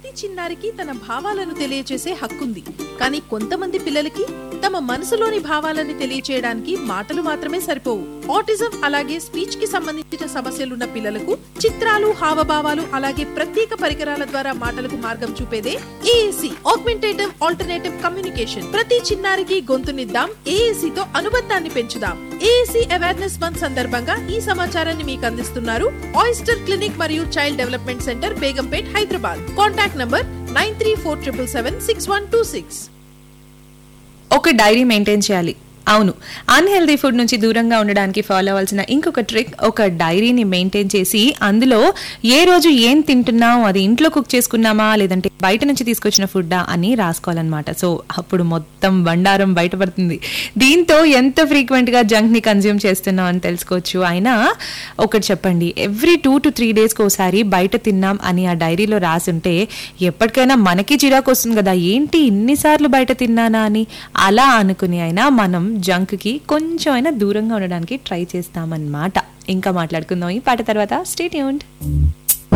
ప్రతి చిన్నారికి తన భావాలను తెలియచేసే హక్కుంది కానీ కొంతమంది పిల్లలకి తమ మనసులోని భావాలని తెలియచేయడానికి మాటలు మాత్రమే సరిపోవు ఆటిజం అలాగే స్పీచ్ కి సంబంధించిన సమస్యలున్న పిల్లలకు చిత్రాలు హావభావాలు అలాగే ప్రత్యేక పరికరాల ద్వారా మాటలకు మార్గం చూపేదే ఏఏసి ఆగ్మెంటేటివ్ ఆల్టర్నేటివ్ కమ్యూనికేషన్ ప్రతి చిన్నారికి గొంతునిద్దాం ఏఏసి తో అనుబంధాన్ని పెంచుదాం ఏఏసి అవేర్నెస్ మంత్ సందర్భంగా ఈ సమాచారాన్ని మీకు అందిస్తున్నారు ఆయిస్టర్ క్లినిక్ మరియు child development centre Begumpet Hyderabad contact number nine three four triple seven six one two six ఒక డైరీ మెయింటైన్ చేయాలి అవును అన్హెల్దీ ఫుడ్ నుంచి దూరంగా ఉండడానికి ఫాలో అవ్వాల్సిన ఇంకొక ట్రిక్ ఒక డైరీని మెయింటైన్ చేసి అందులో ఏ రోజు ఏం తింటున్నాం అది ఇంట్లో కుక్ చేసుకున్నామా లేదంటే బయట నుంచి తీసుకొచ్చిన ఫుడ్డా అని రాసుకోవాలన్నమాట సో అప్పుడు మొత్తం బండారం బయటపడుతుంది దీంతో ఎంత ఫ్రీక్వెంట్ గా జంక్ ని కన్జ్యూమ్ చేస్తున్నాం అని తెలుసుకోవచ్చు అయినా ఒకటి చెప్పండి ఎవ్రీ టూ టు త్రీ డేస్కి ఒకసారి బయట తిన్నాం అని ఆ డైరీలో రాసుంటే ఎప్పటికైనా మనకి చిరాకు వస్తుంది కదా ఏంటి ఇన్నిసార్లు బయట తిన్నానా అని అలా అనుకుని అయినా మనం జంక్కి కొంచెం అయినా దూరంగా ఉండడానికి ట్రై చేస్తామన్నమాట ఇంకా మాట్లాడుకుందాం ఈ పాట తర్వాత స్టేట్ యూండ్